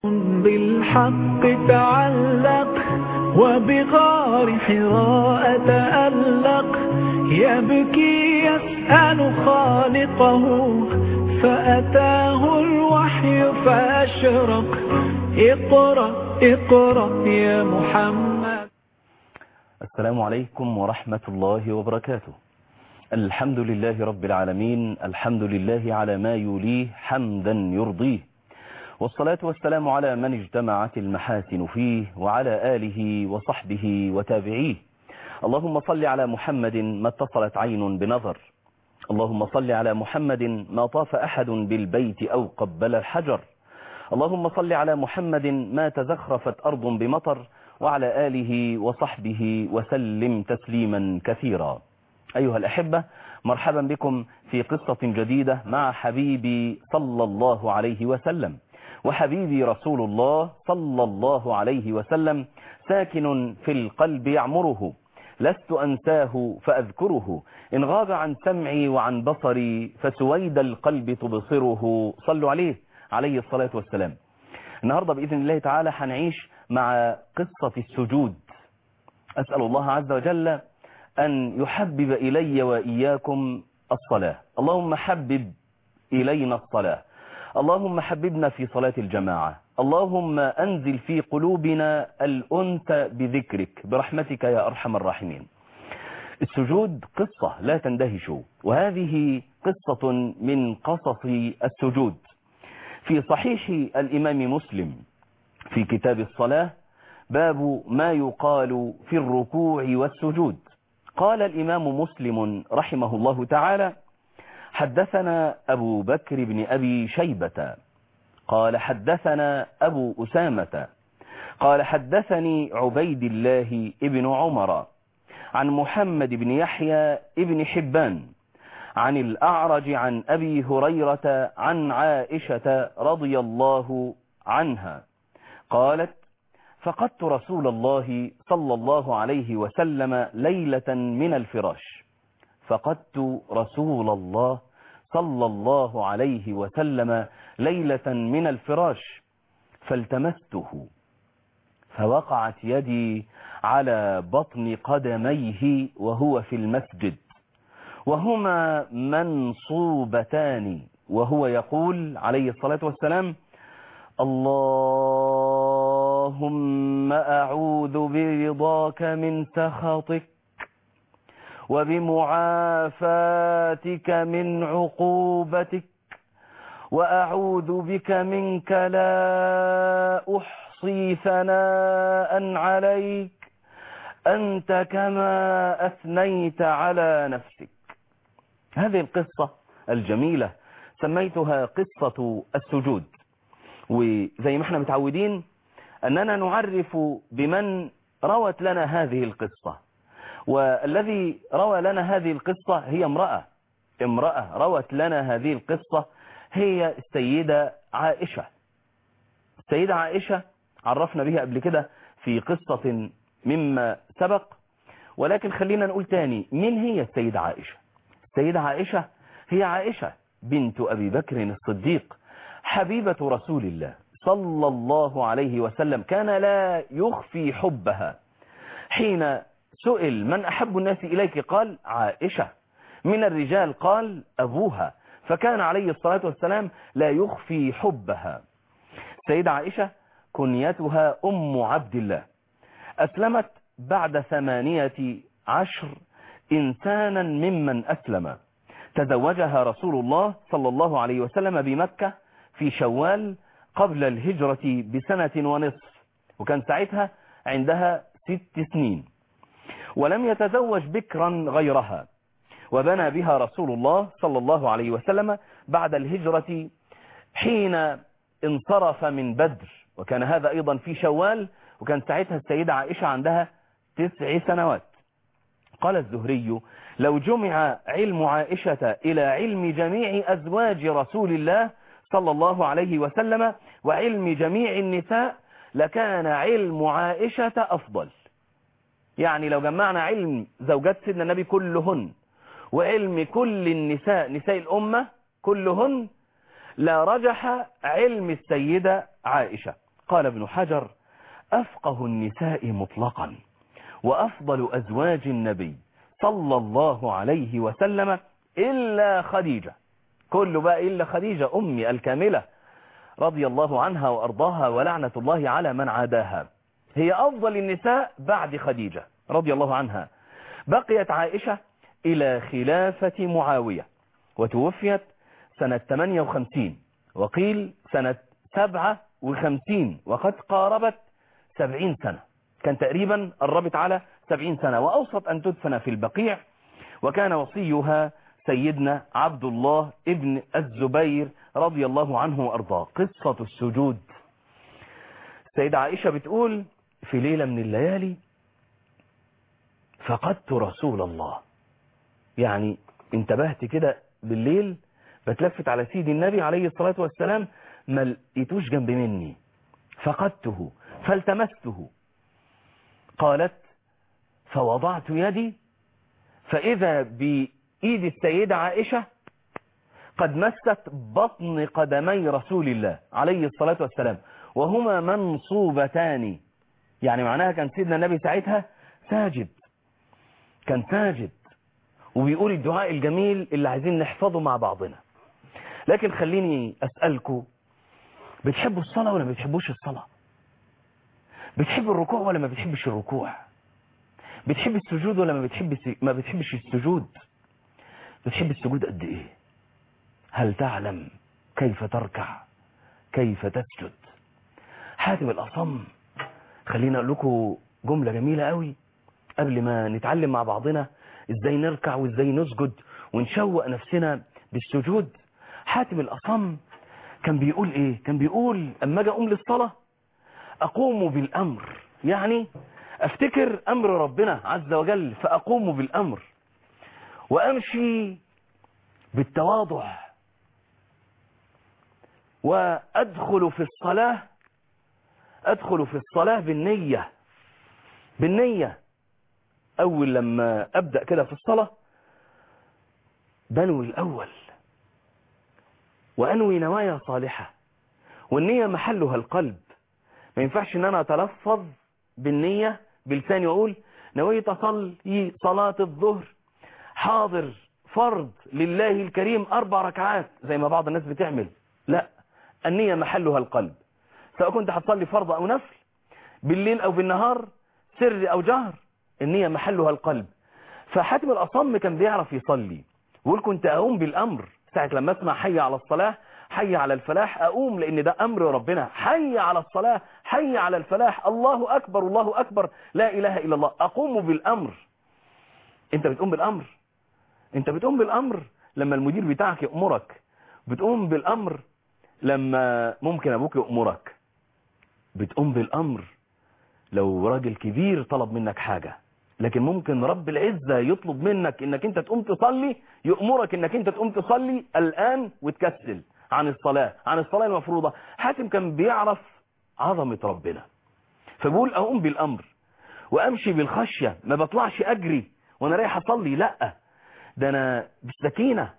بالحق تعلق وبغار حراء تألق يبكي يسأل خالقه فأتاه الوحي فأشرق اقرأ اقرأ يا محمد السلام عليكم ورحمة الله وبركاته الحمد لله رب العالمين الحمد لله على ما يوليه حمدا يرضيه والصلاة والسلام على من اجتمعت المحاسن فيه وعلى آله وصحبه وتابعيه اللهم صل على محمد ما اتصلت عين بنظر اللهم صل على محمد ما طاف أحد بالبيت أو قبل الحجر اللهم صل على محمد ما تزخرفت أرض بمطر وعلى آله وصحبه وسلم تسليما كثيرا أيها الأحبة مرحبا بكم في قصة جديدة مع حبيبي صلى الله عليه وسلم وحبيبي رسول الله صلى الله عليه وسلم ساكن في القلب يعمره لست أنساه فأذكره إن غاب عن سمعي وعن بصري فسويد القلب تبصره صلوا عليه عليه الصلاة والسلام النهاردة بإذن الله تعالى حنعيش مع قصة السجود أسأل الله عز وجل أن يحبب إلي وإياكم الصلاة اللهم حبب إلينا الصلاة اللهم حببنا في صلاة الجماعة اللهم أنزل في قلوبنا الأنس بذكرك برحمتك يا أرحم الراحمين السجود قصة لا تندهش وهذه قصة من قصص السجود في صحيح الإمام مسلم في كتاب الصلاة باب ما يقال في الركوع والسجود قال الإمام مسلم رحمه الله تعالى حدثنا أبو بكر بن أبي شيبة قال حدثنا أبو أسامة قال حدثني عبيد الله ابن عمر عن محمد بن يحيى ابن حبان عن الأعرج عن أبي هريرة عن عائشة رضي الله عنها قالت فقدت رسول الله صلى الله عليه وسلم ليلة من الفراش فقدت رسول الله صلى الله عليه وسلم ليلة من الفراش فالتمسته فوقعت يدي على بطن قدميه وهو في المسجد وهما منصوبتان وهو يقول عليه الصلاة والسلام اللهم أعوذ برضاك من سخطك وبمعافاتك من عقوبتك وأعوذ بك منك لا أحصي ثناء عليك أنت كما أثنيت على نفسك هذه القصة الجميلة سميتها قصة السجود وزي ما احنا متعودين أننا نعرف بمن روت لنا هذه القصة والذي روى لنا هذه القصة هي امرأة امرأة روت لنا هذه القصة هي السيدة عائشة السيدة عائشة عرفنا بها قبل كده في قصة مما سبق ولكن خلينا نقول تاني مين هي السيدة عائشة السيدة عائشة هي عائشة بنت أبي بكر الصديق حبيبة رسول الله صلى الله عليه وسلم كان لا يخفي حبها حين سئل من أحب الناس إليك قال عائشة من الرجال قال أبوها فكان عليه الصلاة والسلام لا يخفي حبها سيدة عائشة كنيتها أم عبد الله أسلمت بعد ثمانية عشر إنسانا ممن أسلم تزوجها رسول الله صلى الله عليه وسلم بمكة في شوال قبل الهجرة بسنة ونصف وكان ساعتها عندها ست سنين ولم يتزوج بكرا غيرها وبنى بها رسول الله صلى الله عليه وسلم بعد الهجرة حين انصرف من بدر وكان هذا أيضا في شوال وكان ساعتها السيدة عائشة عندها تسع سنوات قال الزهري لو جمع علم عائشة إلى علم جميع أزواج رسول الله صلى الله عليه وسلم وعلم جميع النساء لكان علم عائشة أفضل يعني لو جمعنا علم زوجات سيدنا النبي كلهن وعلم كل النساء نساء الأمة كلهن لا رجح علم السيدة عائشة قال ابن حجر أفقه النساء مطلقا وأفضل أزواج النبي صلى الله عليه وسلم إلا خديجة كل بقى إلا خديجة أمي الكاملة رضي الله عنها وأرضاها ولعنة الله على من عاداها هي أفضل النساء بعد خديجة رضي الله عنها بقيت عائشة إلى خلافة معاوية وتوفيت سنة 58 وقيل سنة 57 وقد قاربت 70 سنة كان تقريبا قربت على 70 سنة وأوصت أن تدفن في البقيع وكان وصيها سيدنا عبد الله ابن الزبير رضي الله عنه وأرضاه قصة السجود سيدة عائشة بتقول في ليلة من الليالي فقدت رسول الله يعني انتبهت كده بالليل بتلفت على سيدي النبي عليه الصلاة والسلام ما لقيتوش جنب مني فقدته فالتمسته قالت فوضعت يدي فإذا بإيد السيدة عائشة قد مست بطن قدمي رسول الله عليه الصلاة والسلام وهما منصوبتان يعني معناها كان سيدنا النبي ساعتها ساجد كان ساجد وبيقول الدعاء الجميل اللي عايزين نحفظه مع بعضنا لكن خليني أسألكم بتحبوا الصلاة ولا ما بتحبوش الصلاة بتحب الركوع ولا ما بتحبش الركوع بتحب السجود ولا ما بتحبش ما بتحبش السجود بتحب السجود قد ايه هل تعلم كيف تركع كيف تسجد حاتم الأصم خلينا اقول لكم جملة جميلة قوي قبل ما نتعلم مع بعضنا ازاي نركع وازاي نسجد ونشوق نفسنا بالسجود حاتم الأصم كان بيقول ايه كان بيقول اما اجي اقوم للصلاة اقوم بالامر يعني افتكر امر ربنا عز وجل فاقوم بالامر وامشي بالتواضع وادخل في الصلاة ادخل في الصلاة بالنية بالنية اول لما ابدأ كده في الصلاة بنوي الاول وانوي نوايا صالحة والنية محلها القلب ما ينفعش ان انا اتلفظ بالنية بلساني واقول نويت اصلي صلاة الظهر حاضر فرض لله الكريم اربع ركعات زي ما بعض الناس بتعمل لا النية محلها القلب سواء كنت هتصلي فرض او نفل بالليل او بالنهار سر او جهر النية محلها القلب فحاتم الاصم كان بيعرف يصلي ويقول كنت اقوم بالامر ساعة لما اسمع حي على الصلاة حي على الفلاح اقوم لان ده امر ربنا حي على الصلاة حي على الفلاح الله اكبر الله اكبر لا اله الا الله اقوم بالامر انت بتقوم بالامر انت بتقوم بالامر لما المدير بتاعك يأمرك بتقوم بالامر لما ممكن ابوك يأمرك بتقوم بالامر لو راجل كبير طلب منك حاجة لكن ممكن رب العزة يطلب منك انك انت تقوم تصلي يأمرك انك انت تقوم تصلي الان وتكسل عن الصلاة عن الصلاة المفروضة حاتم كان بيعرف عظمة ربنا فبقول اقوم بالامر وامشي بالخشية ما بطلعش اجري وانا رايح اصلي لا ده انا بالسكينة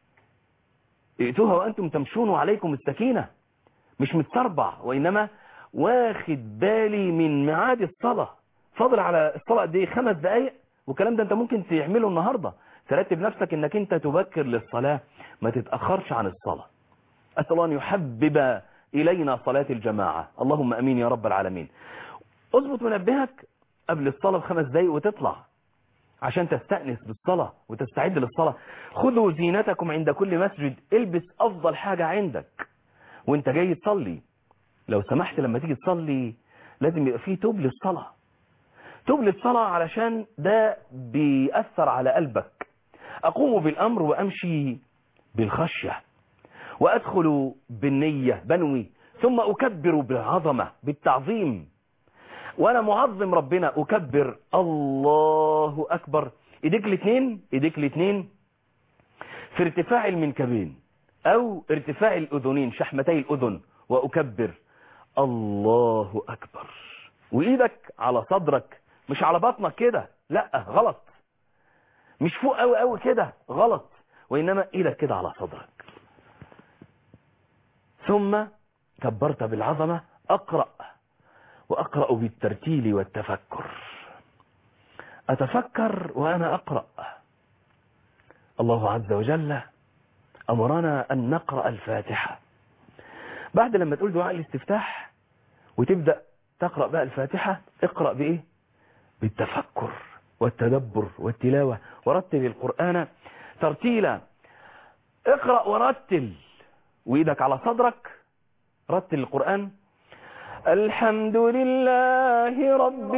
ائتوها وانتم تمشون وعليكم السكينة مش متسربع وانما واخد بالي من ميعاد الصلاة فاضل على الصلاة قد ايه خمس دقايق والكلام ده انت ممكن تعمله النهاردة ترتب نفسك انك انت تبكر للصلاة ما تتأخرش عن الصلاة أسأل الله أن يحبب إلينا صلاة الجماعة اللهم أمين يا رب العالمين اضبط منبهك قبل الصلاة بخمس دقايق وتطلع عشان تستأنس بالصلاة وتستعد للصلاة خذوا زينتكم عند كل مسجد البس أفضل حاجة عندك وانت جاي تصلي لو سمحت لما تيجي تصلي لازم يبقى فيه توب للصلاة توب للصلاة علشان ده بيأثر على قلبك أقوم بالأمر وأمشي بالخشية وأدخل بالنية بنوي ثم أكبر بالعظمة بالتعظيم وأنا معظم ربنا أكبر الله أكبر إيديك الاثنين إيديك الاثنين في ارتفاع المنكبين أو ارتفاع الأذنين شحمتي الأذن وأكبر الله أكبر وإيدك على صدرك مش على بطنك كده لا غلط مش فوق قوي قوي كده غلط وإنما إيدك كده على صدرك ثم كبرت بالعظمة أقرأ وأقرأ بالترتيل والتفكر أتفكر وأنا أقرأ الله عز وجل أمرنا أن نقرأ الفاتحة بعد لما تقول دعاء الاستفتاح وتبدأ تقرأ بقى الفاتحة اقرأ بإيه بالتفكر والتدبر والتلاوة ورتل القرآن ترتيلا اقرأ ورتل وإيدك على صدرك رتل القرآن الحمد لله رب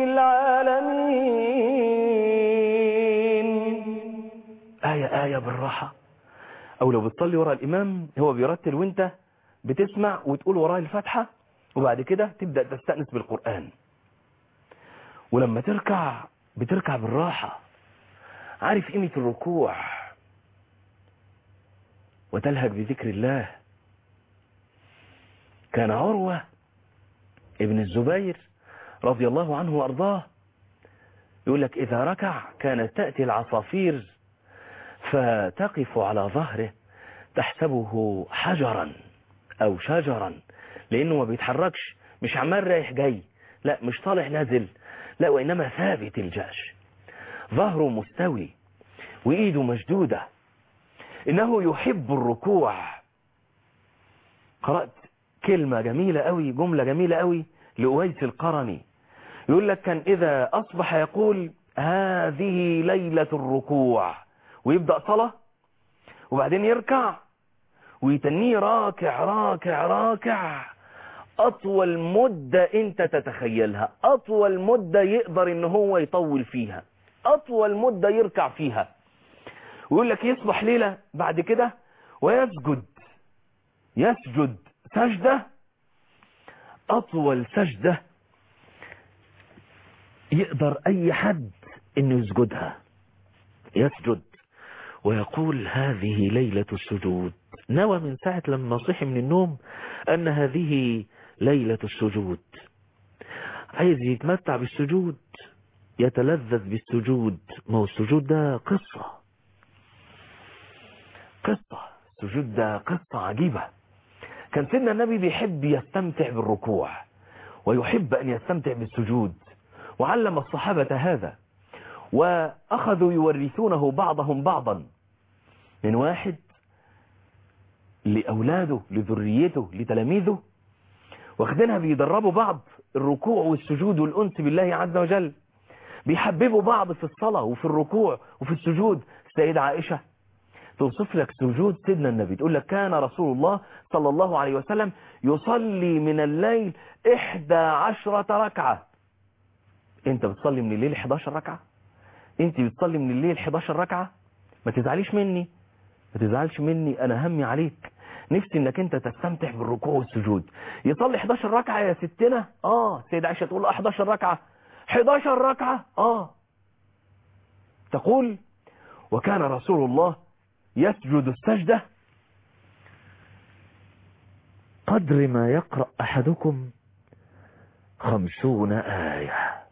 العالمين آية آية بالراحة أو لو بتصلي وراء الإمام هو بيرتل وانت بتسمع وتقول وراه الفاتحة وبعد كده تبدأ تستأنس بالقرآن ولما تركع بتركع بالراحة عارف قيمة الركوع وتلهج بذكر الله كان عروة ابن الزبير رضي الله عنه وارضاه يقول لك إذا ركع كانت تأتي العصافير فتقف على ظهره تحسبه حجرا أو شجرا لأنه ما بيتحركش مش عمال رايح جاي لا مش طالع نازل لا وإنما ثابت الجأش ظهره مستوي وإيده مشدودة إنه يحب الركوع قرأت كلمة جميلة قوي جملة جميلة قوي لأويس القرني يقول لك كان إذا أصبح يقول هذه ليلة الركوع ويبدأ صلاة وبعدين يركع ويتنيه راكع راكع راكع أطول مدة أنت تتخيلها أطول مدة يقدر إن هو يطول فيها أطول مدة يركع فيها ويقول لك يصبح ليلة بعد كده ويسجد يسجد سجدة أطول سجدة يقدر أي حد إنه يسجدها يسجد ويقول هذه ليلة السجود نوى من ساعة لما صحي من النوم أن هذه ليلة السجود عايز يتمتع بالسجود يتلذذ بالسجود ما هو السجود ده قصة قصة السجود ده قصة عجيبة كان سيدنا النبي بيحب يستمتع بالركوع ويحب أن يستمتع بالسجود وعلم الصحابة هذا وأخذوا يورثونه بعضهم بعضا من واحد لأولاده لذريته لتلاميذه واخدينها بيدربوا بعض الركوع والسجود والأنس بالله عز وجل بيحببوا بعض في الصلاة وفي الركوع وفي السجود السيدة عائشة توصف لك سجود سيدنا النبي تقول لك كان رسول الله صلى الله عليه وسلم يصلي من الليل إحدى عشرة ركعة انت بتصلي من الليل 11 ركعة انت بتصلي من الليل 11 ركعة ما تزعليش مني ما تزعلش مني انا همي عليك نفسي انك انت تستمتع بالركوع والسجود يصلي 11 ركعة يا ستنا اه سيدة عائشة تقول 11 ركعة 11 ركعة اه تقول وكان رسول الله يسجد السجدة قدر ما يقرأ أحدكم خمسون آية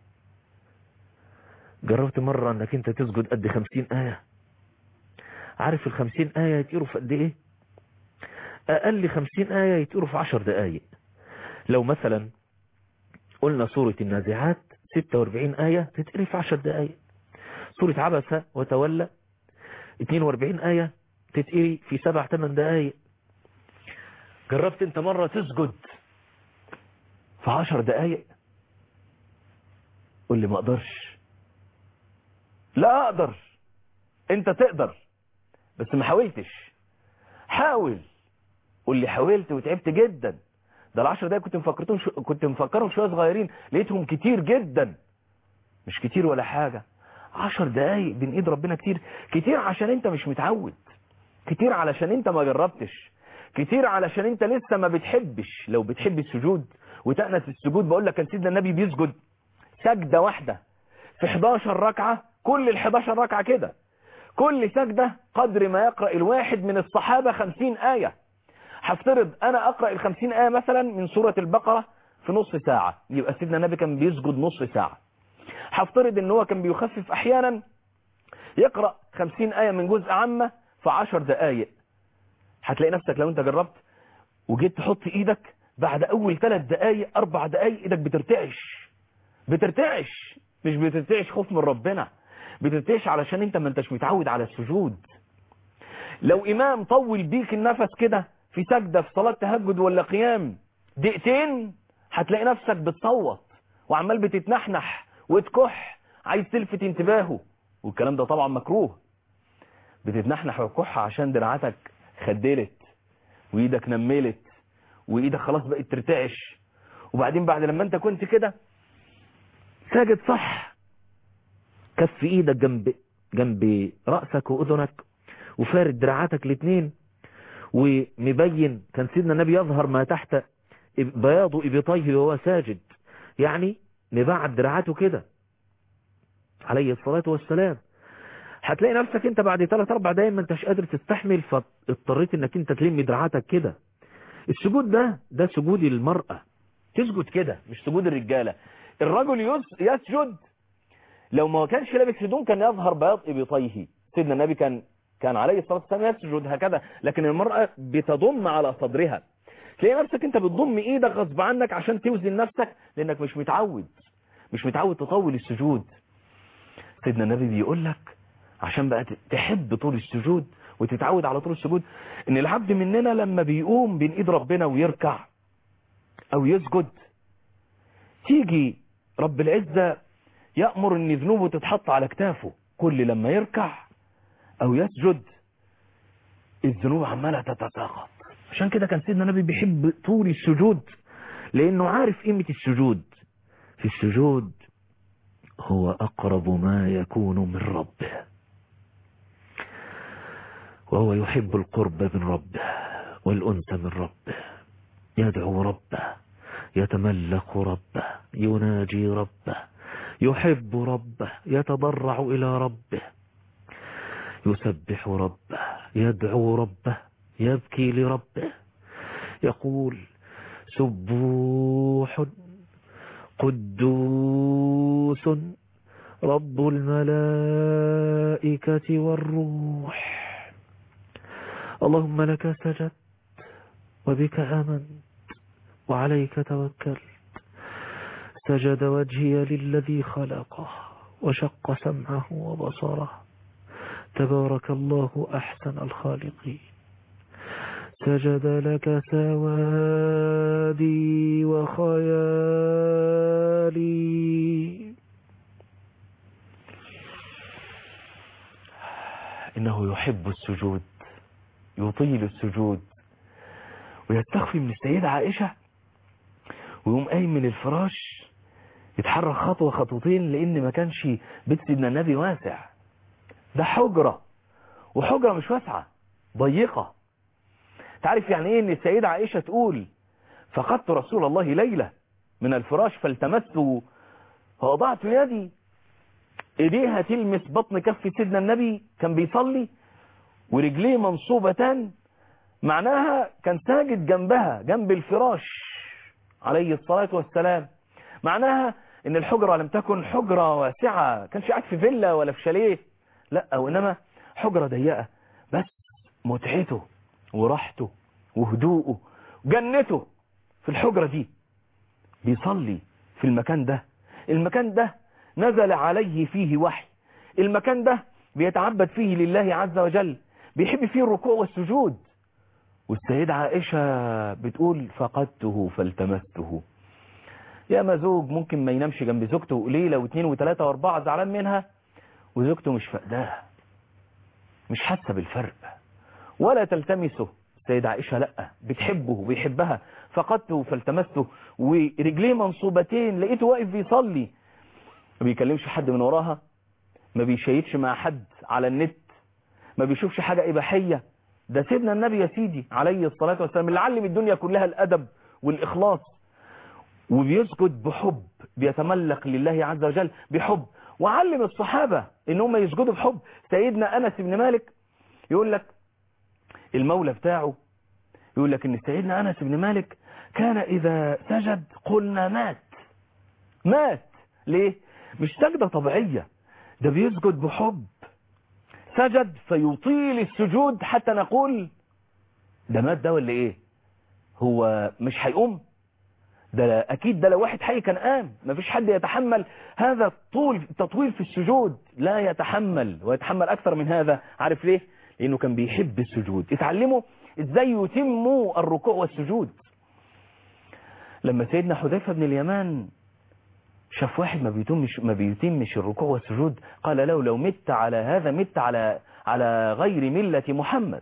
جربت مرة انك انت تسجد قد خمسين آية عارف الخمسين آية يتقروا في قد ايه اقل خمسين آية يتقروا في عشر دقايق لو مثلا قلنا سورة النازعات ستة واربعين آية تتقري في عشر دقايق سورة عبسة وتولى اتنين واربعين آية تتقري في سبع تمن دقايق جربت انت مرة تسجد في عشر دقايق قول لي ما اقدرش لا اقدر انت تقدر بس ما حاولتش حاول قول لي حاولت وتعبت جدا ده العشر دقايق كنت مفكرتهم شو... كنت مفكرهم شويه صغيرين لقيتهم كتير جدا مش كتير ولا حاجة عشر دقايق بين ايد ربنا كتير كتير عشان انت مش متعود كتير علشان انت ما جربتش كتير علشان انت لسه ما بتحبش لو بتحب السجود وتأنس السجود بقول لك كان سيدنا النبي بيسجد سجدة واحدة في 11 ركعة كل ال 11 ركعة كده كل سجدة قدر ما يقرأ الواحد من الصحابة 50 آية هفترض أنا أقرأ ال 50 آية مثلا من سورة البقرة في نص ساعة يبقى سيدنا النبي كان بيسجد نص ساعة هفترض ان هو كان بيخفف أحيانا يقرأ 50 آية من جزء عامة في 10 دقايق هتلاقي نفسك لو انت جربت وجيت تحط ايدك بعد اول ثلاث دقايق اربع دقايق ايدك بترتعش بترتعش مش بترتعش خوف من ربنا بترتعش علشان انت ما انتش متعود على السجود لو امام طول بيك النفس كده في سجدة في صلاة تهجد ولا قيام دقيقتين هتلاقي نفسك بتصوت وعمال بتتنحنح وتكح عايز تلفت انتباهه والكلام ده طبعا مكروه بتتنحنح وتكح عشان دراعاتك خدلت وايدك نملت وايدك خلاص بقت ترتعش وبعدين بعد لما انت كنت كده ساجد صح كف ايدك جنب جنب رأسك واذنك وفارد دراعاتك الاثنين ومبين كان سيدنا النبي يظهر ما تحت بياض ابطيه وهو ساجد يعني مبعد دراعاته كده عليه الصلاة والسلام هتلاقي نفسك انت بعد 3 4 دقايق ما انتش قادر تستحمل فاضطريت انك انت تلم دراعاتك كده السجود ده ده سجود المرأة تسجد كده مش سجود الرجالة الرجل يسجد لو ما كانش لابس هدوم كان يظهر بياض ابطيه سيدنا النبي كان كان عليه الصلاة والسلام يسجد هكذا لكن المرأة بتضم على صدرها تلاقي نفسك انت بتضم ايدك غصب عنك عشان توزن نفسك لانك مش متعود مش متعود تطول السجود سيدنا النبي بيقول لك عشان بقى تحب طول السجود وتتعود على طول السجود ان العبد مننا لما بيقوم بين ايد ربنا ويركع او يسجد تيجي رب العزة يأمر ان ذنوبه تتحط على كتافه كل لما يركع او يسجد الذنوب عمالة تتساقط عشان كده كان سيدنا النبي بيحب طول السجود لانه عارف قيمة السجود في السجود هو اقرب ما يكون من ربه وهو يحب القرب من ربه والأنس من ربه يدعو ربه يتملق ربه يناجي ربه يحب ربه يتضرع إلى ربه يسبح ربه يدعو ربه يبكي لربه يقول سبوح قدوس رب الملائكة والروح اللهم لك سجدت وبك آمنت وعليك توكلت سجد وجهي للذي خلقه وشق سمعه وبصره تبارك الله أحسن الخالقين سجد لك سوادي وخيالي إنه يحب السجود يطيل السجود ويستخفي من السيدة عائشة ويقوم قايم من الفراش يتحرك خطوة خطوتين لأن ما كانش بيت سيدنا النبي واسع ده حجرة وحجرة مش واسعة ضيقة تعرف يعني ايه ان السيدة عائشة تقول فقدت رسول الله ليلة من الفراش فالتمسته فوضعت يدي ايديها تلمس بطن كف سيدنا النبي كان بيصلي ورجليه منصوبتان معناها كان ساجد جنبها جنب الفراش عليه الصلاة والسلام معناها ان الحجرة لم تكن حجرة واسعة كانش قاعد في فيلا ولا في شاليه لا وانما حجرة ضيقة بس متعته وراحته وهدوءه جنته في الحجرة دي بيصلي في المكان ده المكان ده نزل عليه فيه وحي المكان ده بيتعبد فيه لله عز وجل بيحب فيه الركوع والسجود والسيدة عائشة بتقول فقدته فالتمسته يا ما زوج ممكن ما ينامش جنب زوجته ليلة واثنين وثلاثة واربعة زعلان منها وزوجته مش فقداها مش حاسة بالفرق ولا تلتمسه السيدة عائشة لا بتحبه وبيحبها فقدته فالتمسته ورجليه منصوبتين لقيته واقف بيصلي ما بيكلمش حد من وراها ما بيشيدش مع حد على النت ما بيشوفش حاجة إباحية ده سيدنا النبي يا سيدي عليه الصلاة والسلام اللي علم الدنيا كلها الأدب والإخلاص وبيسجد بحب بيتملق لله عز وجل بحب وعلم الصحابة ان هم يسجدوا بحب سيدنا أنس بن مالك يقول لك المولى بتاعه يقول لك ان سيدنا أنس بن مالك كان إذا سجد قلنا مات مات ليه مش سجدة طبيعية ده بيسجد بحب سجد فيطيل السجود حتى نقول ده مات ده ولا ايه هو مش هيقوم ده أكيد ده لو واحد حي كان قام مفيش حد يتحمل هذا الطول التطويل في السجود لا يتحمل ويتحمل أكثر من هذا عارف ليه لأنه كان بيحب السجود اتعلموا ازاي يتموا الركوع والسجود لما سيدنا حذيفة بن اليمان شاف واحد ما بيتمش ما بيتمش الركوع والسجود قال له لو مت على هذا مت على على غير ملة محمد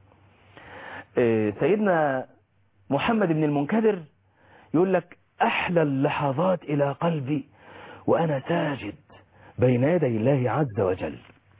سيدنا محمد بن المنكدر يقول لك أحلى اللحظات إلى قلبي وأنا ساجد بين يدي الله عز وجل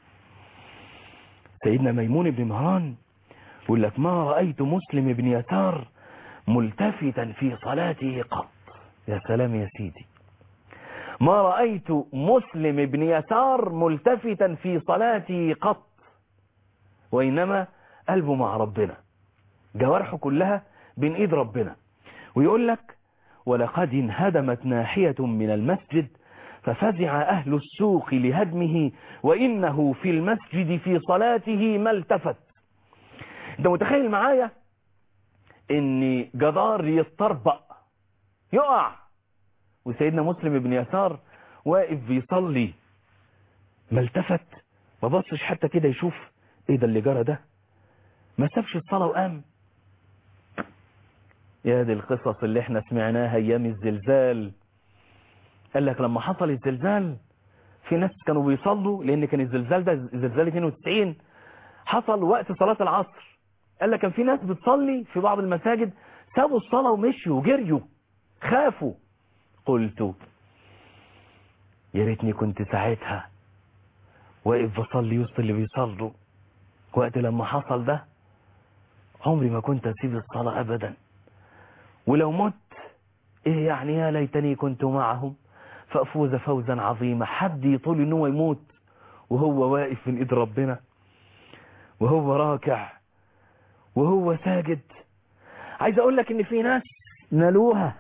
سيدنا ميمون بن مهران يقول لك ما رأيت مسلم بن يسار ملتفتا في صلاته قط يا سلام يا سيدي ما رأيت مسلم بن يسار ملتفتا في صلاته قط وإنما قلبه مع ربنا جوارحه كلها بين ايد ربنا ويقول لك ولقد انهدمت ناحية من المسجد ففزع أهل السوق لهدمه وإنه في المسجد في صلاته ما التفت انت متخيل معايا ان جدار يتطربق يقع وسيدنا مسلم بن يسار واقف بيصلي ما التفت ما بصش حتى كده يشوف ايه ده اللي جرى ده ما سابش الصلاة وقام يا دي القصص اللي احنا سمعناها ايام الزلزال قال لك لما حصل الزلزال في ناس كانوا بيصلوا لان كان الزلزال ده زلزال 92 حصل وقت صلاة العصر قال لك كان في ناس بتصلي في بعض المساجد سابوا الصلاة ومشيوا وجريوا خافوا قلت يا ريتني كنت ساعتها واقف بصلي وسط اللي بيصلوا وقت لما حصل ده عمري ما كنت اسيب الصلاة ابدا ولو مت ايه يعني يا ليتني كنت معهم فافوز فوزا عظيما حد يطول ان هو يموت وهو واقف من ايد ربنا وهو راكع وهو ساجد عايز اقول لك ان في ناس نالوها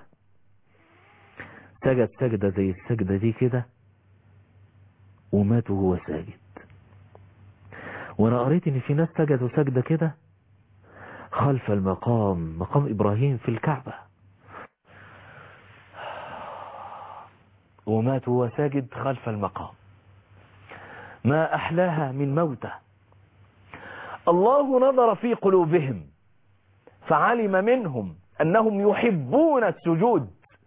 سجد سجدة زي السجدة دي كده ومات وهو ساجد وانا قريت ان في ناس سجدوا سجدة كده خلف المقام مقام ابراهيم في الكعبة ومات وهو ساجد خلف المقام ما احلاها من موته الله نظر في قلوبهم فعلم منهم انهم يحبون السجود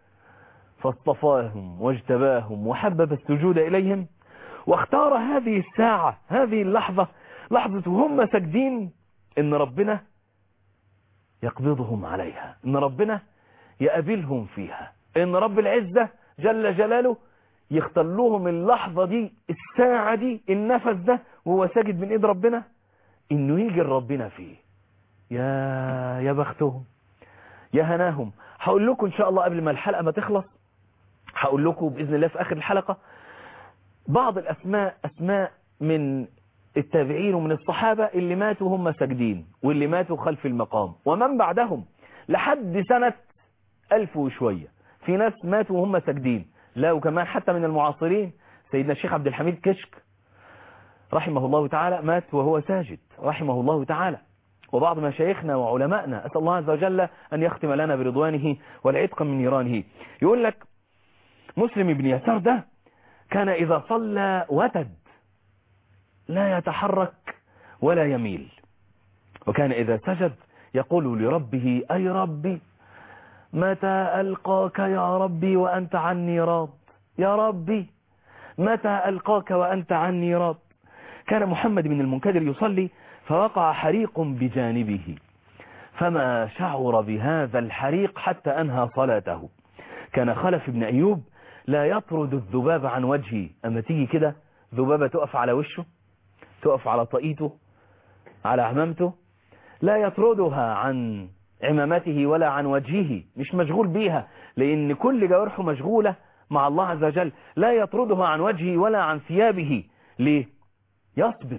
فاصطفاهم واجتباهم وحبب السجود اليهم واختار هذه الساعة هذه اللحظة لحظة وهم ساجدين ان ربنا يقبضهم عليها ان ربنا يقابلهم فيها ان رب العزة جل جلاله يختار لهم اللحظة دي الساعة دي النفس ده وهو ساجد من ايد ربنا انه يجي ربنا فيه يا يا بختهم يا هناهم هقول لكم ان شاء الله قبل ما الحلقة ما تخلص هقول لكم باذن الله في اخر الحلقة بعض الاسماء اسماء من التابعين ومن الصحابة اللي ماتوا هم ساجدين واللي ماتوا خلف المقام ومن بعدهم لحد سنة ألف وشوية في ناس ماتوا وهم ساجدين لا وكمان حتى من المعاصرين سيدنا الشيخ عبد الحميد كشك رحمه الله تعالى مات وهو ساجد رحمه الله تعالى وبعض مشايخنا وعلمائنا أسأل الله عز وجل أن يختم لنا برضوانه والعتق من نيرانه يقول لك مسلم بن يسار ده كان إذا صلى وتد لا يتحرك ولا يميل وكان إذا سجد يقول لربه أي ربي متى ألقاك يا ربي وأنت عني راض يا ربي متى ألقاك وأنت عني راض كان محمد بن المنكدر يصلي فوقع حريق بجانبه فما شعر بهذا الحريق حتى أنهى صلاته كان خلف بن أيوب لا يطرد الذباب عن وجهه أما تيجي كده ذبابة تقف على وشه تقف على طاقيته على عمامته لا يطردها عن عمامته ولا عن وجهه مش مشغول بيها لأن كل جوارحه مشغولة مع الله عز وجل لا يطردها عن وجهه ولا عن ثيابه ليه يصبر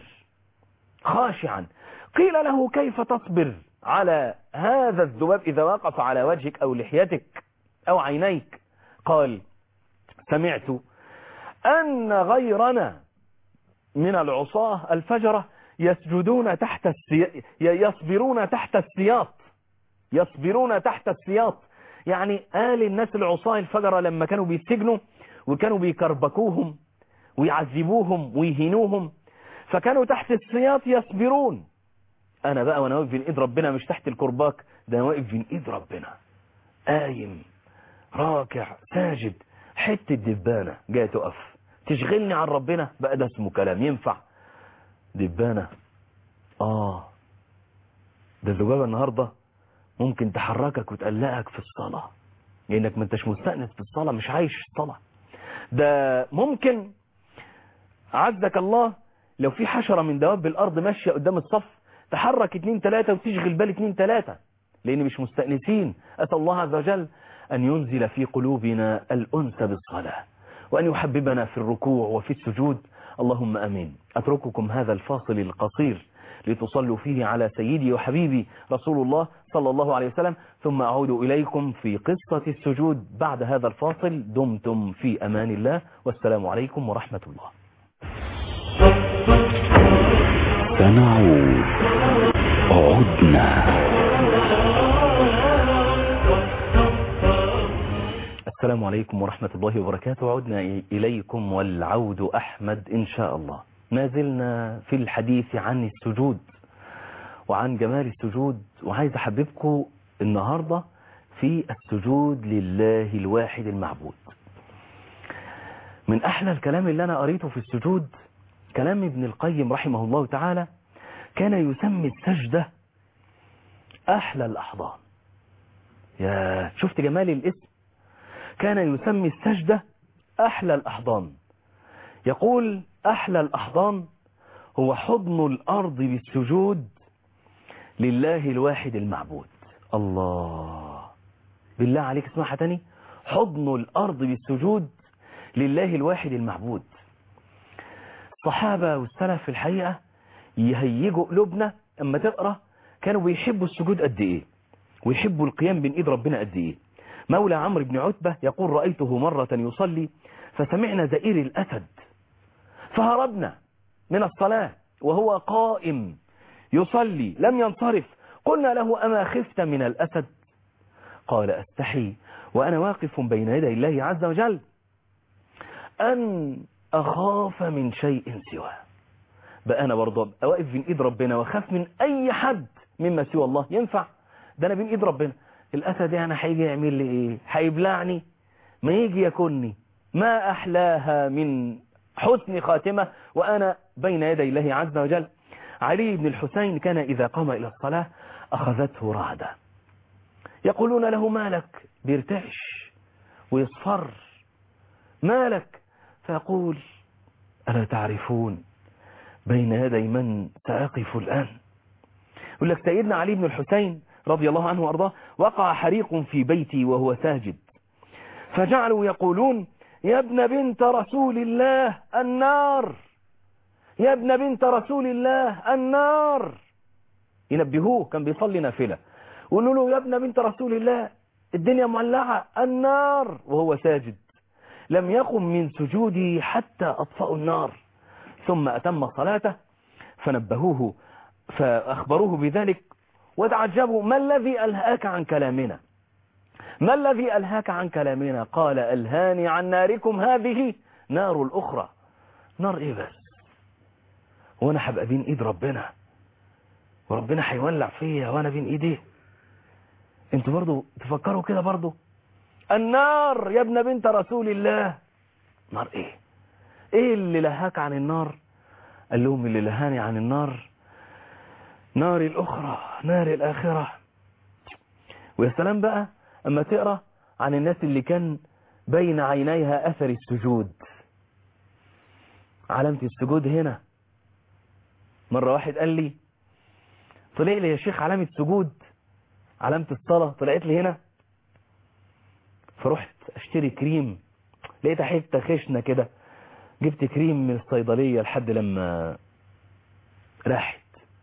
خاشعا قيل له كيف تصبر على هذا الذباب إذا وقف على وجهك أو لحيتك أو عينيك قال سمعت أن غيرنا من العصاة الفجرة يسجدون تحت السي... يصبرون تحت السياط يصبرون تحت السياط يعني قال الناس العصاة الفجرة لما كانوا بيسجنوا وكانوا بيكربكوهم ويعذبوهم ويهينوهم فكانوا تحت السياط يصبرون انا بقى وانا واقف بين ايد ربنا مش تحت الكرباك ده انا واقف بين ايد ربنا قايم راكع ساجد حتة دبانة جاية تقف تشغلني عن ربنا بقى ده اسمه كلام ينفع دبانة اه ده الذبابة النهاردة ممكن تحركك وتقلقك في الصلاة لانك ما انتش مستأنس في الصلاة مش عايش في الصلاة ده ممكن عزك الله لو في حشرة من دواب الارض ماشية قدام الصف تحرك اتنين تلاتة وتشغل بال اتنين تلاتة لان مش مستأنسين اسأل الله عز وجل ان ينزل في قلوبنا الانس بالصلاة وان يحببنا في الركوع وفي السجود اللهم امين اترككم هذا الفاصل القصير لتصلوا فيه على سيدي وحبيبي رسول الله صلى الله عليه وسلم ثم أعود إليكم في قصة السجود بعد هذا الفاصل دمتم في أمان الله والسلام عليكم ورحمة الله سنعود عدنا السلام عليكم ورحمة الله وبركاته عدنا إليكم والعود أحمد إن شاء الله ما زلنا في الحديث عن السجود وعن جمال السجود وعايز أحببكم النهاردة في السجود لله الواحد المعبود من أحلى الكلام اللي أنا قريته في السجود كلام ابن القيم رحمه الله تعالى كان يسمي السجدة أحلى الأحضان يا شفت جمال الاسم كان يسمي السجدة أحلى الأحضان يقول أحلى الأحضان هو حضن الأرض بالسجود لله الواحد المعبود الله بالله عليك اسمعها تاني حضن الأرض بالسجود لله الواحد المعبود الصحابة والسلف في الحقيقة يهيجوا قلوبنا اما تقرأ كانوا بيحبوا السجود قد ايه ويحبوا القيام بين ايد ربنا قد ايه مولى عمرو بن عتبة يقول رأيته مرة يصلي فسمعنا زئير الأسد فهربنا من الصلاة وهو قائم يصلي لم ينصرف قلنا له أما خفت من الأسد قال أستحي وأنا واقف بين يدي الله عز وجل أن أخاف من شيء سواه بقى أنا برضه واقف بين إيد ربنا وخاف من أي حد مما سوى الله ينفع ده أنا بين إيد ربنا الأسد يعني هيجي يعمل لي إيه هيبلعني ما يجي يكلني ما أحلاها من حسن خاتمة وأنا بين يدي الله عز وجل علي بن الحسين كان إذا قام إلى الصلاة أخذته رعدة يقولون له مالك بيرتعش ويصفر مالك فيقول ألا تعرفون بين يدي من سأقف الآن يقول لك سيدنا علي بن الحسين رضي الله عنه وأرضاه وقع حريق في بيتي وهو ساجد فجعلوا يقولون يا ابن بنت رسول الله النار يا ابن بنت رسول الله النار ينبهوه كان بيصلي نافلة يقولوا له يا ابن بنت رسول الله الدنيا مولعة النار وهو ساجد لم يقم من سجوده حتى أطفأوا النار ثم أتم صلاته فنبهوه فأخبروه بذلك وتعجبوا ما الذي ألهاك عن كلامنا ما الذي ألهاك عن كلامنا قال ألهاني عن ناركم هذه نار الأخرى نار إيه بس وانا هبقى بين ايد ربنا وربنا هيولع فيا وانا بين ايديه انتوا برضو تفكروا كده برضو النار يا ابن بنت رسول الله نار ايه ايه اللي لهاك عن النار قال لهم اللي لهاني عن النار نار الاخرى نار الاخرة ويا سلام بقى اما تقرأ عن الناس اللي كان بين عينيها اثر السجود علامة السجود هنا مرة واحد قال لي طلع لي يا شيخ علامة سجود علامة الصلاة طلعت لي هنا فرحت اشتري كريم لقيت حتة خشنة كده جبت كريم من الصيدلية لحد لما راحت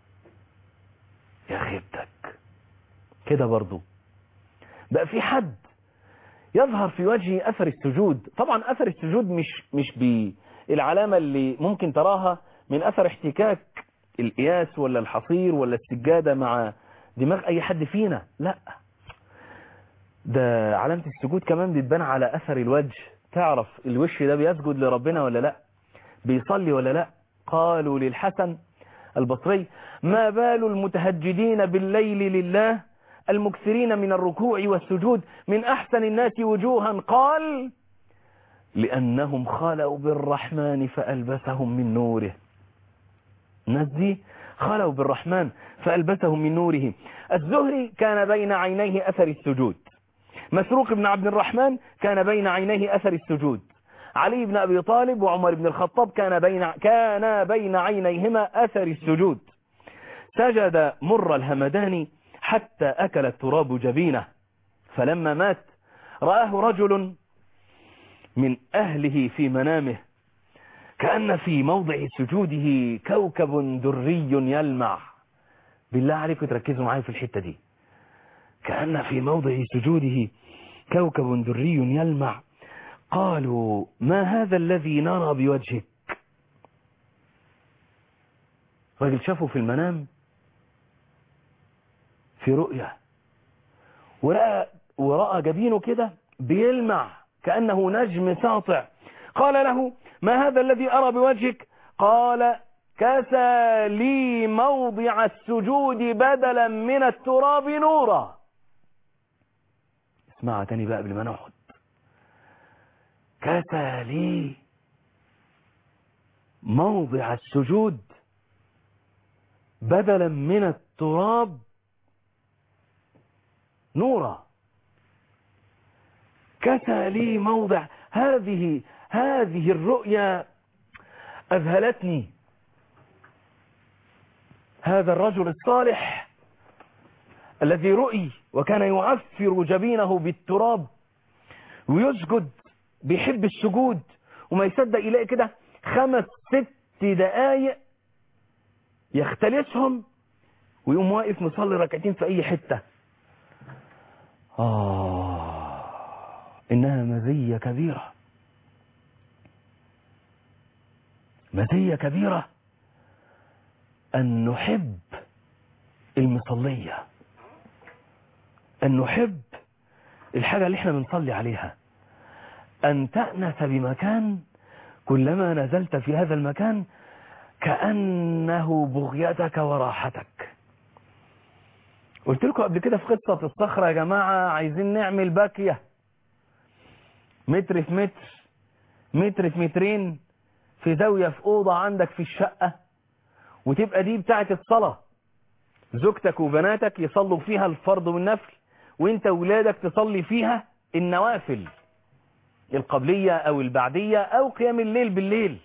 يا خيبتك كده برضو بقى في حد يظهر في وجهه اثر السجود طبعا اثر السجود مش مش بالعلامة اللي ممكن تراها من اثر احتكاك القياس ولا الحصير ولا السجادة مع دماغ اي حد فينا لا ده علامة السجود كمان بتبان على أثر الوجه تعرف الوش ده بيسجد لربنا ولا لا بيصلي ولا لا قالوا للحسن البصري ما بال المتهجدين بالليل لله المكثرين من الركوع والسجود من أحسن الناس وجوها قال لأنهم خلوا بالرحمن فألبسهم من نوره الناس دي خلوا بالرحمن فألبسهم من نوره الزهري كان بين عينيه أثر السجود مسروق بن عبد الرحمن كان بين عينيه أثر السجود علي بن أبي طالب وعمر بن الخطاب كان بين كان بين عينيهما أثر السجود سجد مر الهمداني حتى أكل التراب جبينه فلما مات رآه رجل من أهله في منامه كأن في موضع سجوده كوكب دري يلمع بالله عليكم تركزوا معايا في الحتة دي كأن في موضع سجوده كوكب دري يلمع قالوا ما هذا الذي نرى بوجهك راجل شافه في المنام في رؤية ورأى, ورأى جبينه كده بيلمع كأنه نجم ساطع قال له ما هذا الذي أرى بوجهك قال كسى لي موضع السجود بدلا من التراب نورا اسمعها تاني بقى قبل ما نقعد كسى لي موضع السجود بدلا من التراب نورا كسى لي موضع هذه هذه الرؤيا أذهلتني هذا الرجل الصالح الذي رؤي وكان يعفر جبينه بالتراب ويسجد بيحب السجود وما يصدق يلاقي كده خمس ست دقايق يختلسهم ويقوم واقف مصلي ركعتين في اي حتة آه إنها مزية كبيرة مزية كبيرة أن نحب المصلية أن نحب الحاجة اللي احنا بنصلي عليها أن تأنس بمكان كلما نزلت في هذا المكان كأنه بغيتك وراحتك قلت لكم قبل كده في قصة الصخرة يا جماعة عايزين نعمل باكية متر في متر متر في مترين في زاوية في أوضة عندك في الشقة وتبقى دي بتاعة الصلاة زوجتك وبناتك يصلوا فيها الفرض والنفل وانت ولادك تصلي فيها النوافل القبلية او البعدية او قيام الليل بالليل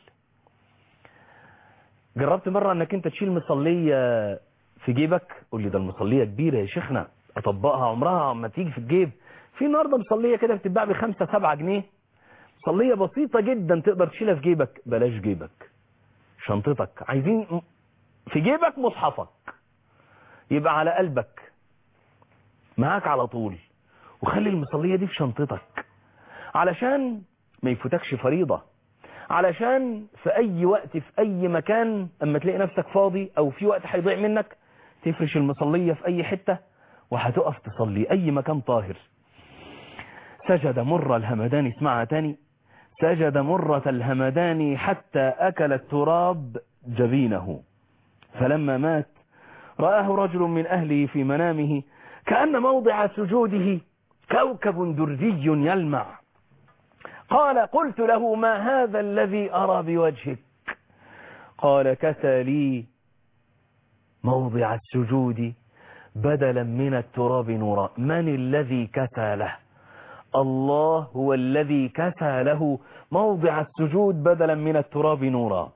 جربت مرة انك انت تشيل مصلية في جيبك قول لي ده المصلية كبيرة يا شيخنا اطبقها عمرها ما تيجي في الجيب في النهاردة مصلية كده بتتباع بخمسة سبعة جنيه مصلية بسيطة جدا تقدر تشيلها في جيبك بلاش جيبك شنطتك عايزين في جيبك مصحفك يبقى على قلبك معاك على طول وخلي المصلية دي في شنطتك علشان ما يفوتكش فريضة علشان في اي وقت في اي مكان اما تلاقي نفسك فاضي او في وقت هيضيع منك تفرش المصلية في اي حتة وهتقف تصلي اي مكان طاهر سجد مر الهمدان اسمعها تاني سجد مرة الهمدان حتى اكل التراب جبينه فلما مات رآه رجل من اهله في منامه كأن موضع سجوده كوكب درجي يلمع قال قلت له ما هذا الذي أرى بوجهك قال كسى لي موضع السجود بدلا من التراب نورا من الذي كسى له الله هو الذي كسى له موضع السجود بدلا من التراب نورا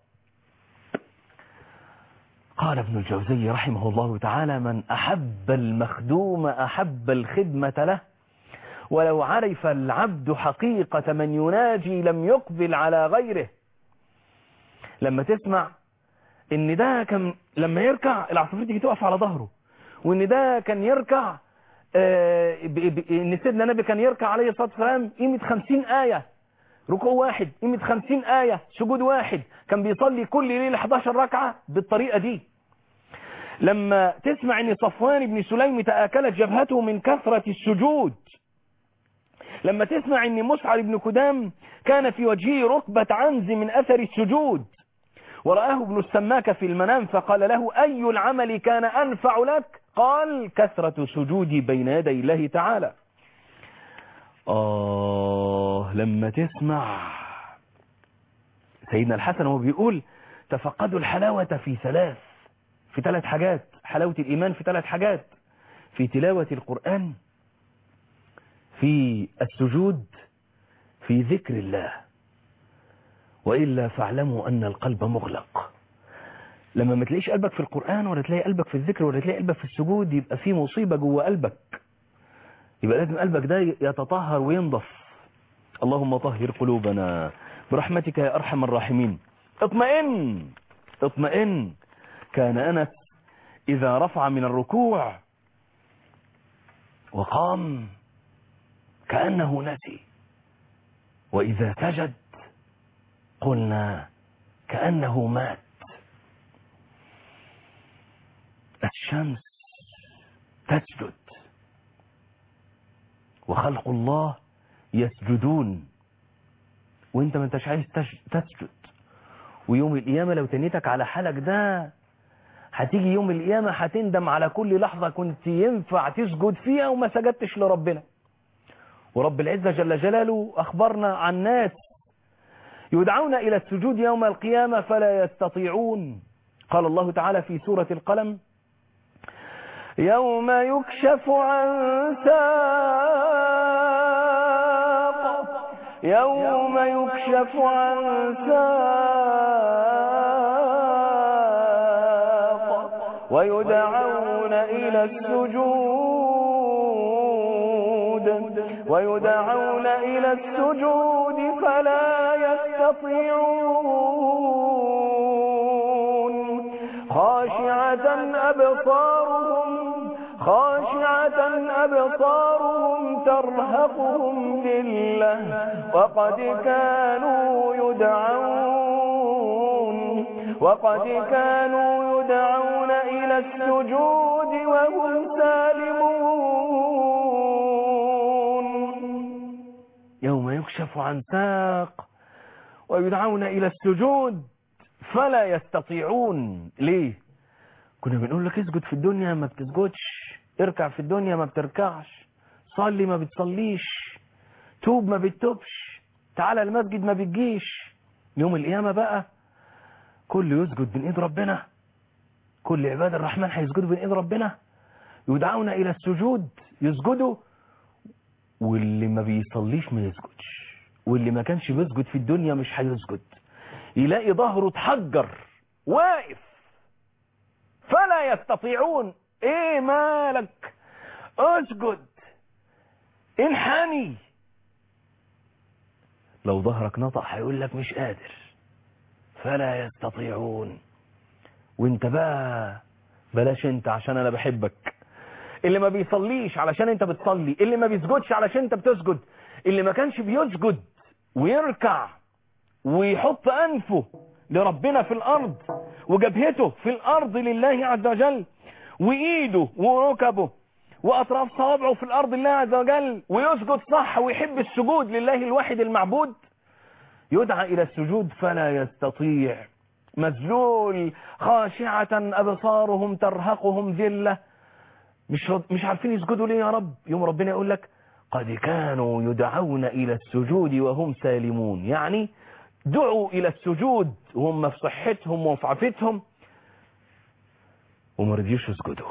قال ابن الجوزي رحمه الله تعالى من أحب المخدوم أحب الخدمة له ولو عرف العبد حقيقة من يناجي لم يقبل على غيره لما تسمع ان ده كان لما يركع العصافير تيجي تقف على ظهره وان ده كان يركع آه ان سيدنا النبي كان يركع عليه الصلاة والسلام قيمة خمسين آية ركوع واحد قيمة خمسين آية سجود واحد كان بيصلي كل ليلة 11 ركعة بالطريقة دي لما تسمع ان صفوان بن سليم تآكلت جبهته من كثرة السجود لما تسمع ان مسعر بن كدام كان في وجهه ركبة عنز من اثر السجود ورآه ابن السماك في المنام فقال له أي العمل كان أنفع لك قال كثرة سجودي بين يدي الله تعالى آه لما تسمع سيدنا الحسن وهو بيقول تفقدوا الحلاوة في ثلاث في ثلاث حاجات حلاوة الإيمان في ثلاث حاجات في تلاوة القرآن في السجود في ذكر الله وإلا فاعلموا أن القلب مغلق لما ما تلاقيش قلبك في القرآن ولا تلاقي قلبك في الذكر ولا تلاقي قلبك في السجود يبقى في مصيبة جوه قلبك يبقى لازم قلبك ده يتطهر وينضف اللهم طهر قلوبنا برحمتك يا أرحم الراحمين اطمئن اطمئن كان أنس إذا رفع من الركوع وقام كأنه نسي وإذا سجد قلنا كأنه مات الشمس تسجد وخلق الله يسجدون وانت ما انتش عايز تسجد ويوم القيامة لو تنيتك على حالك ده هتيجي يوم القيامة هتندم على كل لحظة كنت ينفع تسجد فيها وما سجدتش لربنا ورب العزة جل جلاله أخبرنا عن ناس يدعون إلى السجود يوم القيامة فلا يستطيعون قال الله تعالى في سورة القلم يوم يكشف عن ساق يوم يكشف عن ساق ويدعون إلى السجود ويدعون إلى السجود فلا يستطيعون خاشعة أبصارهم خاشعة أبصارهم ترهقهم ذلة وقد كانوا يدعون وقد كانوا يدعون إلى السجود وهم سالمون يوم يكشف عن ساق ويدعون إلى السجود فلا يستطيعون ليه كنا بنقول لك اسجد في الدنيا ما بتسجدش اركع في الدنيا ما بتركعش صلي ما بتصليش توب ما بتتوبش تعالى المسجد ما بتجيش يوم القيامة بقى كل يسجد بين ايد ربنا كل عباد الرحمن هيسجدوا بين ايد ربنا يدعون الى السجود يسجدوا واللي ما بيصليش ما يسجدش واللي ما كانش بيسجد في الدنيا مش هيسجد يلاقي ظهره اتحجر واقف فلا يستطيعون ايه مالك اسجد انحني لو ظهرك نطق هيقول لك مش قادر فلا يستطيعون وانت بقى بلاش انت عشان انا بحبك اللي ما بيصليش علشان انت بتصلي اللي ما بيسجدش علشان انت بتسجد اللي ما كانش بيسجد ويركع ويحط انفه لربنا في الارض وجبهته في الارض لله عز وجل وايده وركبه واطراف صوابعه في الارض لله عز وجل ويسجد صح ويحب السجود لله الواحد المعبود يدعى الى السجود فلا يستطيع مذلول خاشعة ابصارهم ترهقهم ذلة مش مش عارفين يسجدوا ليه يا رب يوم ربنا يقول لك قد كانوا يدعون الى السجود وهم سالمون يعني دعوا الى السجود وهم في صحتهم وفي عافتهم وما رضيوش يسجدوا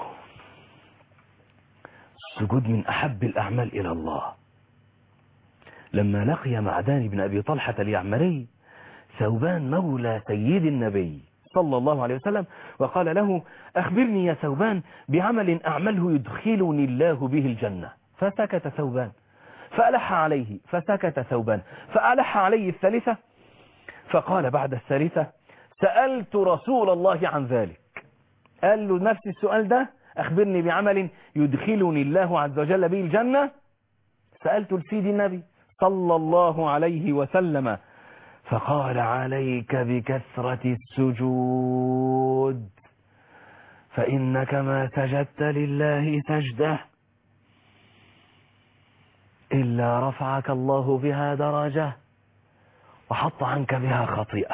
السجود من احب الاعمال الى الله لما لقي معدان بن ابي طلحة اليعمري ثوبان مولى سيد النبي صلى الله عليه وسلم وقال له اخبرني يا ثوبان بعمل اعمله يدخلني الله به الجنة فسكت ثوبان فألح عليه فسكت ثوبان فألح عليه الثالثة فقال بعد الثالثة سألت رسول الله عن ذلك قال له نفس السؤال ده أخبرني بعمل يدخلني الله عز وجل به الجنة سألت لسيدي النبي صلى الله عليه وسلم فقال عليك بكثرة السجود فإنك ما سجدت لله سجده إلا إلا رفعك الله بها درجة وحط عنك بها خطيئة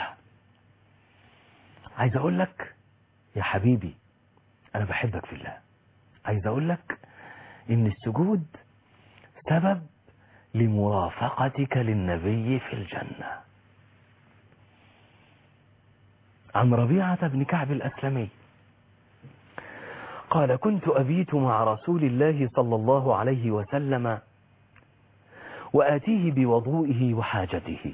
عايز أقول لك يا حبيبي أنا بحبك في الله عايز أقول لك إن السجود سبب لمرافقتك للنبي في الجنة عن ربيعة بن كعب الأسلمي قال كنت أبيت مع رسول الله صلى الله عليه وسلم وآتيه بوضوئه وحاجته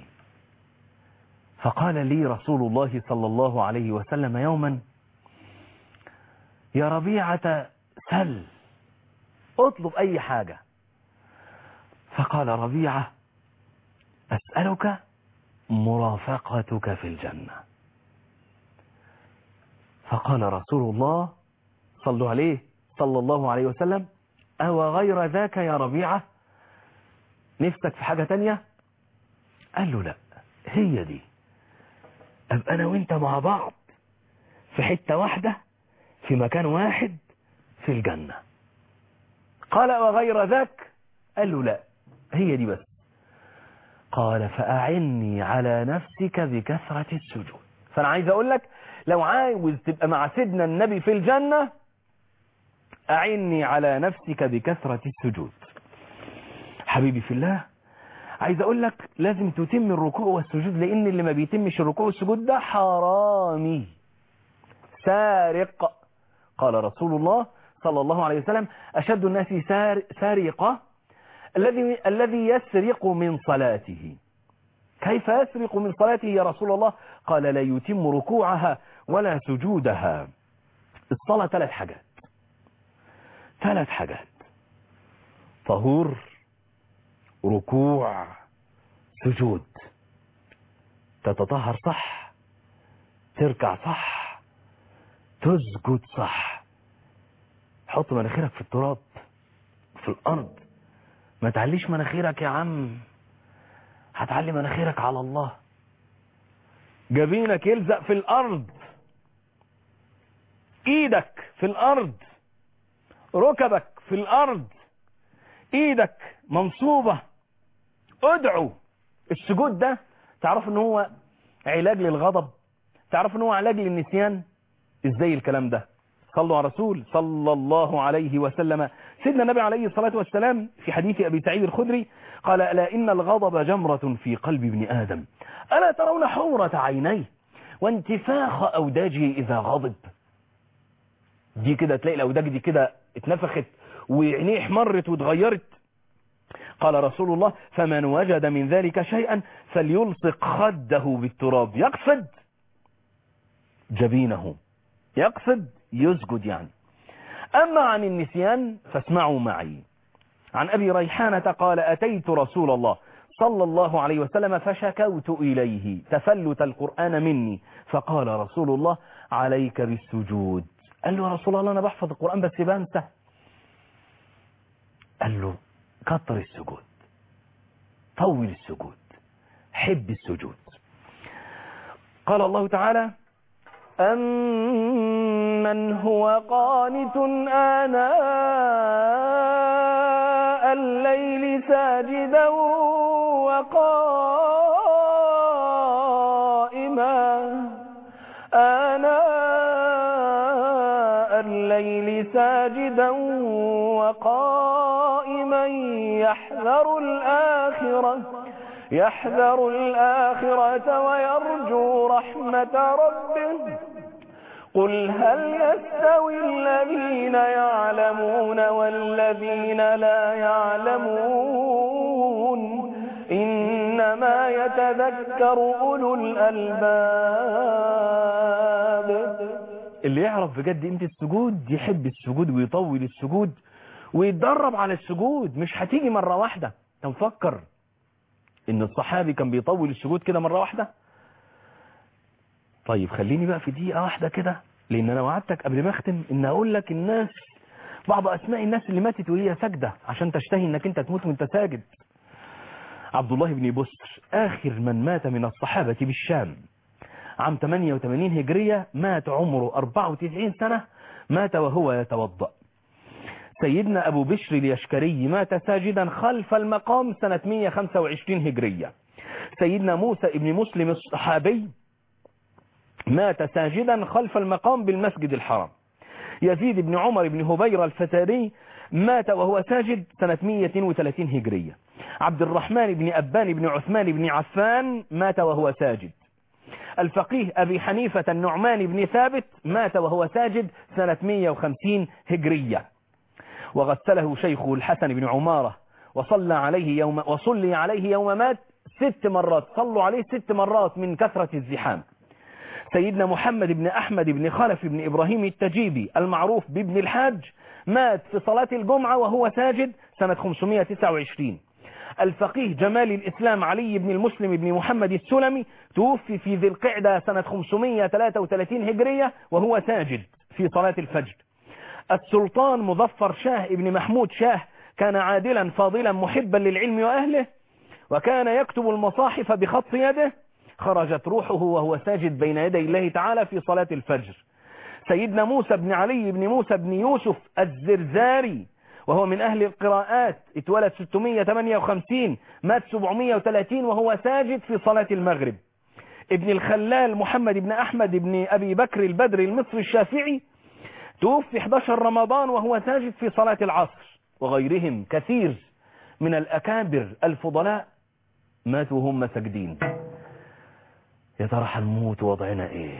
فقال لي رسول الله صلى الله عليه وسلم يوما يا ربيعة سل اطلب أي حاجة فقال ربيعة أسألك مرافقتك في الجنة فقال رسول الله صلوا عليه صلى الله عليه وسلم أو غير ذاك يا ربيعة نفسك في حاجة تانية قال له لا هي دي أبقى أنا وإنت مع بعض في حتة واحدة في مكان واحد في الجنة قال وغير ذاك قال له لا هي دي بس قال فأعني على نفسك بكثرة السجود فأنا عايز أقول لك لو عاوز تبقى مع سيدنا النبي في الجنة أعني على نفسك بكثرة السجود حبيبي في الله عايز أقول لك لازم تتم الركوع والسجود لأن اللي ما بيتمش الركوع والسجود ده حرامي سارق قال رسول الله صلى الله عليه وسلم أشد الناس سار سارقة الذي الذي يسرق من صلاته كيف يسرق من صلاته يا رسول الله قال لا يتم ركوعها ولا سجودها الصلاة ثلاث حاجات ثلاث حاجات طهور ركوع سجود تتطهر صح تركع صح تسجد صح حط مناخيرك في التراب في الأرض ما تعليش مناخيرك يا عم هتعلي مناخيرك على الله جبينك يلزق في الأرض ايدك في الأرض ركبك في الأرض ايدك منصوبة ادعو السجود ده تعرف ان هو علاج للغضب تعرف ان هو علاج للنسيان ازاي الكلام ده صلوا على رسول صلى الله عليه وسلم سيدنا النبي عليه الصلاة والسلام في حديث أبي سعيد الخدري قال ألا إن الغضب جمرة في قلب ابن آدم ألا ترون حورة عينيه وانتفاخ أوداجه إذا غضب دي كده تلاقي الأوداج دي كده اتنفخت وعينيه احمرت واتغيرت قال رسول الله فمن وجد من ذلك شيئا فليلصق خده بالتراب يقصد جبينه يقصد يسجد يعني أما عن النسيان فاسمعوا معي عن أبي ريحانة قال أتيت رسول الله صلى الله عليه وسلم فشكوت إليه تفلت القرآن مني فقال رسول الله عليك بالسجود قال له يا رسول الله أنا بحفظ القرآن بس بنسى قال له كتر السجود طول السجود حب السجود قال الله تعالى أمن هو قانت آناء الليل ساجدا وقائما آناء الليل ساجدا وقائما يحذر الآخرة يحذر الآخرة ويرجو رحمة ربه قل هل يستوي الذين يعلمون والذين لا يعلمون إنما يتذكر أولو الألباب اللي يعرف بجد قيمة السجود يحب السجود ويطول السجود ويتدرب على السجود مش هتيجي مرة واحدة تنفكر ان الصحابي كان بيطول السجود كده مرة واحدة طيب خليني بقى في دقيقة واحدة كده لان انا وعدتك قبل ما اختم ان اقول لك الناس بعض اسماء الناس اللي ماتت وهي ساجدة عشان تشتهي انك انت تموت وانت ساجد عبد الله بن بسر اخر من مات من الصحابة بالشام عام 88 هجرية مات عمره 94 سنة مات وهو يتوضأ سيدنا أبو بشر اليشكري مات ساجدا خلف المقام سنة 125 هجرية سيدنا موسى ابن مسلم الصحابي مات ساجدا خلف المقام بالمسجد الحرام يزيد بن عمر بن هبير الفتاري مات وهو ساجد سنة 132 هجرية عبد الرحمن بن أبان بن عثمان بن عفان مات وهو ساجد الفقيه أبي حنيفة النعمان بن ثابت مات وهو ساجد سنة 150 هجرية وغسله شيخه الحسن بن عمارة وصلى عليه يوم وصلي عليه يوم مات ست مرات صلوا عليه ست مرات من كثرة الزحام سيدنا محمد بن أحمد بن خلف بن إبراهيم التجيبي المعروف بابن الحاج مات في صلاة الجمعة وهو ساجد سنة 529 الفقيه جمال الإسلام علي بن المسلم بن محمد السلمي توفي في ذي القعدة سنة 533 هجرية وهو ساجد في صلاة الفجر السلطان مظفر شاه ابن محمود شاه كان عادلا فاضلا محبا للعلم وأهله وكان يكتب المصاحف بخط يده خرجت روحه وهو ساجد بين يدي الله تعالى في صلاة الفجر سيدنا موسى بن علي بن موسى بن يوسف الزرزاري وهو من أهل القراءات اتولد 658 مات 730 وهو ساجد في صلاة المغرب ابن الخلال محمد بن أحمد بن أبي بكر البدر المصري الشافعي توفي 11 رمضان وهو ساجد في صلاة العصر وغيرهم كثير من الأكابر الفضلاء ماتوا هم ساجدين يا ترى هنموت وضعنا ايه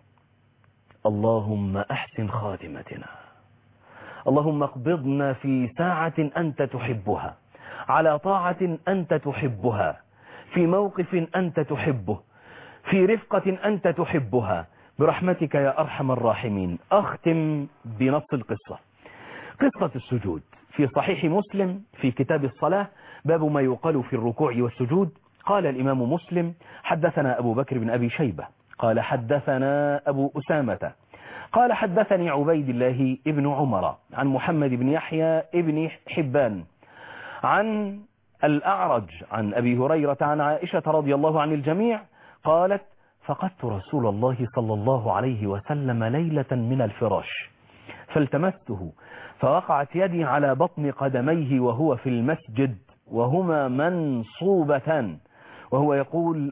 اللهم احسن خاتمتنا اللهم اقبضنا في ساعة انت تحبها على طاعة انت تحبها في موقف انت تحبه في رفقة انت تحبها برحمتك يا ارحم الراحمين اختم بنص القصة قصة السجود في صحيح مسلم في كتاب الصلاة باب ما يقال في الركوع والسجود قال الإمام مسلم حدثنا أبو بكر بن أبي شيبة قال حدثنا أبو أسامة قال حدثني عبيد الله ابن عمر عن محمد بن يحيى ابن حبان عن الأعرج عن أبي هريرة عن عائشة رضي الله عن الجميع قالت فقدت رسول الله صلى الله عليه وسلم ليلة من الفراش فالتمسته فوقعت يدي على بطن قدميه وهو في المسجد وهما منصوبتان وهو يقول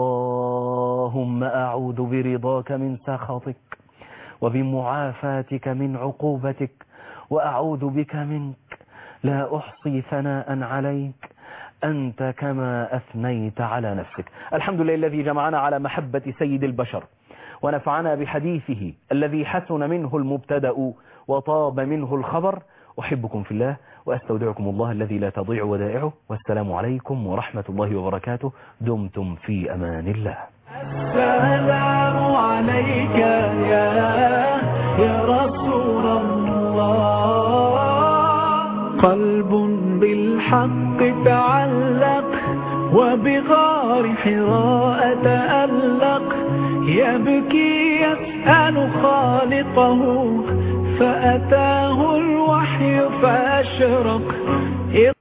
اللهم أعوذ برضاك من سخطك وبمعافاتك من عقوبتك وأعوذ بك منك لا أحصي ثناء عليك أنت كما أثنيت على نفسك الحمد لله الذي جمعنا على محبة سيد البشر ونفعنا بحديثه الذي حسن منه المبتدأ وطاب منه الخبر أحبكم في الله وأستودعكم الله الذي لا تضيع ودائعه والسلام عليكم ورحمة الله وبركاته دمتم في أمان الله السلام عليك يا يا رسول الله قلب بالحق تعلق وبغار حراء تألق يبكي يسأل خالقه فأتاه الوحي فأشرق